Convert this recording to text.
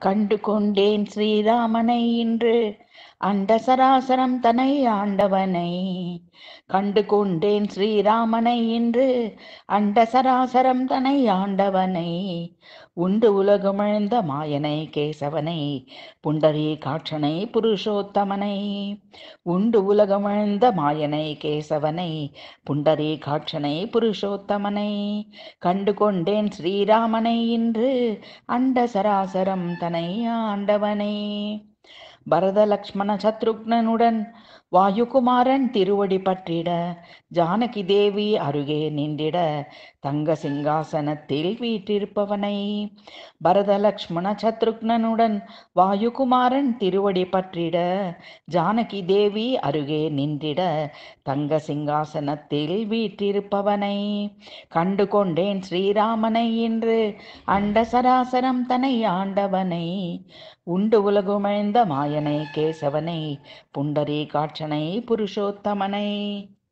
கண்டு கொண்டேன் ஸ்ரீராமனை இன்று அண்ட சராசரம் தனை ஆண்டவனை கண்டு கொண்டேன் ஸ்ரீராமனை இன்று அண்ட சராசரம் தனை ஆண்டவனை உண்டு உலகமிழ்ந்த மாயனை கேசவனை புண்டரி காட்சனை புருஷோத்தமனை உண்டு உலகமிழ்ந்த மாயனை கேசவனை புண்டரி காட்சனை புருஷோத்தமனை கண்டு கொண்டேன் ஸ்ரீராமனை இன்று அண்ட சராசரம் தனை ஆண்டவனை பரத லக்ஷ்மண சத்ருக்னனுடன் வாயுகுமாரன் திருவடி பற்றிட ஜானகி தேவி அருகே நின்றிட தங்க சிங்காசனத்தில் வீற்றிருப்பவனை பரத லக்ஷ்மண சத்ருக்னனுடன் வாயுகுமாரன் திருவடி பற்றிட ஜானகி தேவி அருகே நின்றிட தங்க சிங்காசனத்தில் வீற்றிருப்பவனை கண்டு கொண்டேன் ஸ்ரீராமனை என்று அண்ட சராசரம் தனை ஆண்டவனை உண்டு உலகுமிழ்ந்த மாயனை கேசவனை புண்டரி காட்சனை புருஷோத்தமனை